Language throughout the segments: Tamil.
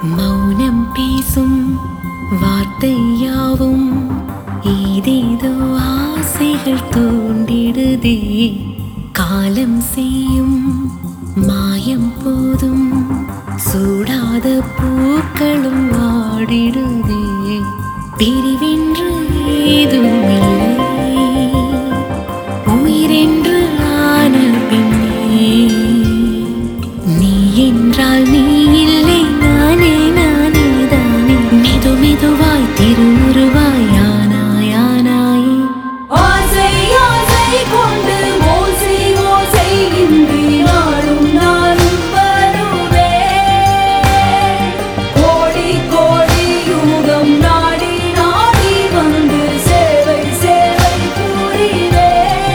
மௌனம் பேசும் வார்த்தையாவும் ஏதேதோ ஆசைகள் தூண்டிடுதே காலம் செய்யும் மாயம் போதும் சூடாத பூக்களும் ஆடிடுதே பிரிவென்று ஏதும் இல்லை உயிரென்று ஆன பின்னே நீ என்றால் நீ இல்லை நானே நானே தானே மெது மெதுவாய் திருவுருவாய் ஆனாய் ஆனாயே ஆசை ஆசை கொண்டு ஓசை ஓசை இன்றி நாளும் நாளும் வருவே கோடி கோடி யுகம் நாடி நாடி வந்து சேவை சேவை புரிவே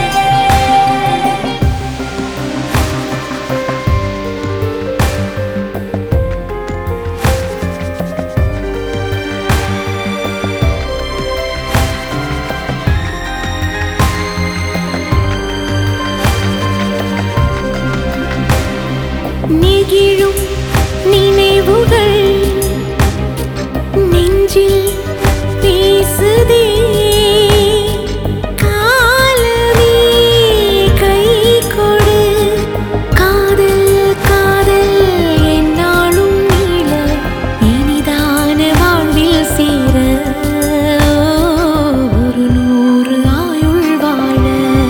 நெகிழும் நினைவுகள் நெஞ்சில் பேசுதே காலமே கை கொடு காதல் காதல் என்னாலும் நீள இனிதான வாழ்வில் சேர ஒரு நூறு ஆயுள் வாழ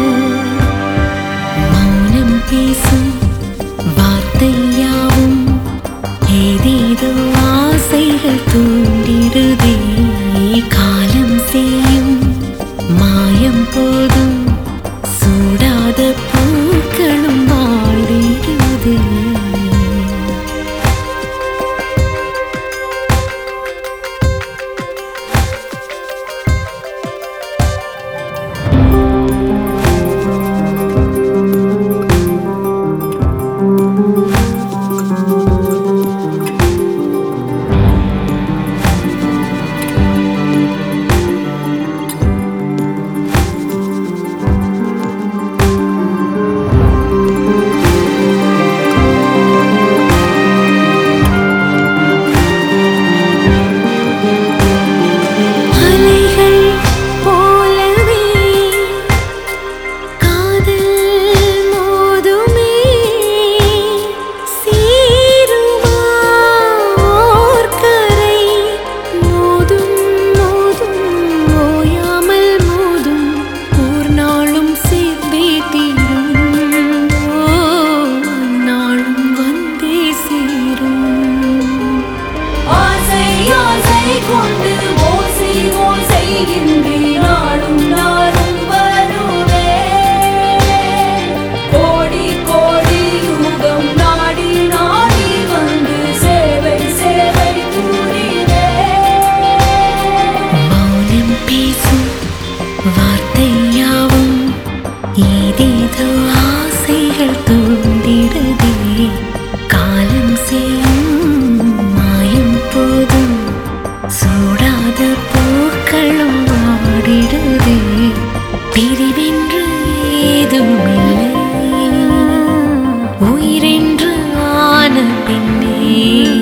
மௌனம் பேசும் வார்த்தையாவும் ஏதேதோ ஆசைகள் தூண்டிடுதே காலம் செய்யும் மாயம் போதும் சூடாத பூக்களும் வாழிடுதே அலைகள் போலவே காதல் மோதுமே சீருமா ஓர்கரை மோதும் மோதும் ஓயாமல் மோதும் ஒரு நாளும் சேர்ந்தே தீரும் ஓ நாளும் வந்தே சேரும் ஆசை ஆசை கொண்டு ஓசை ஓசை இன்றி நாளும் நாளும் வருவே கோடி கோடி யுகம் நாடி நாடி வந்து சேவை சேவை புரிவே மௌனம் பேசும் வார்த்தையாவும் ஏதேதோ ஆசைகள் தூண்டிடுதே காலம் செய்யும் மாயம் போதும் சூடாத பூக்களும் ஆடிடுதே பிரிவென்று ஏதும் இல்லை உயிரென்று ஆன பின்னே